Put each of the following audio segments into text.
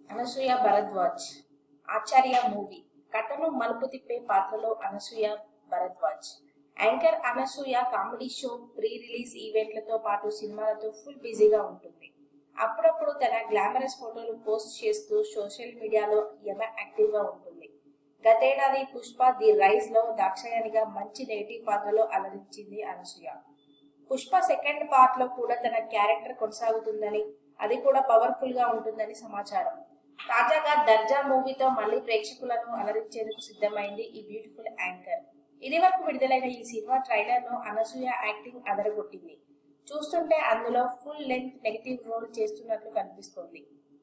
అనసూయ భరద్వాజ్ ఆచార్య movie కథను మలుపు తిప్పే పాత్రలో Anasuya Bharadwaj anchor Anasuya comedy show pre release ఈవెంట్లతో పాటు సినిమాలతో ఫుల్ బిజీగా ఉంటుంది అప్పుడప్పుడు తన గ్లామరస్ ఫోటోలు పోస్ట్ చేస్తూ సోషల్ మీడియాలో యమ యాక్టివ్ గా ఉంటుంది గతేడాది పుష్ప ది రైజ్ లో దాక్షాయణిగా మంచి నెగిటివ్ పాత్రలో అలరించింది అనసూయ పుష్ప సెకండ్ పార్ట్ లో కూడా తన క్యారెక్టర్ కొనసాగుతుందని అది కూడా పవర్ఫుల్ గా ఉంటుందని సమాచారం తాజాగా దర్జా మూవీతో మళ్ళీ ప్రేక్షకులను అలరించేందుకు సిద్ధమైంది ఈ బ్యూటిఫుల్ యాంకర్ ఇది వరకు విడుదలైన ఈ సినిమా ట్రైలర్ లో అనసూయ యాక్టింగ్ అదరగొట్టింది చూస్తుంటే అందులో ఫుల్ లెంత్ నెగిటివ్ రోల్ చేస్తున్నట్లు కనిపిస్తోంది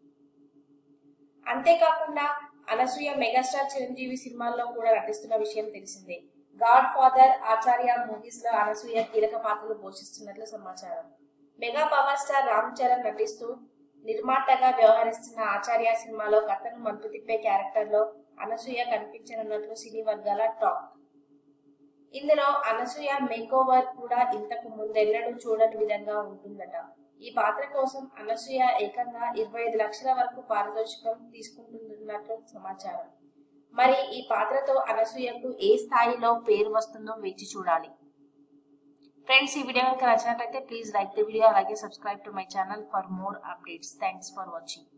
అంతేకాకుండా అనసూయ మెగాస్టార్ చిరంజీవి సినిమాల్లో కూడా నటిస్తున్న విషయం తెలిసిందే గాడ్ ఫాదర్ ఆచార్య మూవీస్ లో అనసూయ కీలక పాత్రలు పోషిస్తున్నట్లు సమాచారం mega power star Ram Charan నటిస్తూ నిర్మాతగా వ్యవహరిస్తున్న ఆచార్య సినిమాలో కథను మలుపు తిప్పే క్యారెక్టర్ లో అనసూయ కనిపించనున్నట్లు సినీ వర్గాల టాక్ ఇందులో అనసూయ మేకోవర్ కూడా ఇంతకు ముందెన్నడూ చూడని విధంగా ఉంటుందట ఈ పాత్ర కోసం అనసూయ ఏకంగా ఇరవై ఐదు లక్షల వరకు పారితోషికం తీసుకుంటున్నట్లు సమాచారం మరి ఈ పాత్రతో అనసూయకు ఏ స్థాయిలో పేరు వస్తుందో వేచి చూడాలి ఫ్రెండ్స్ ఈ వీడియో కనుక నచ్చినట్లయితే ప్లీజ్ లైక్ ద వీడియో అలాగే subscribe to my channel for more updates thanks for watching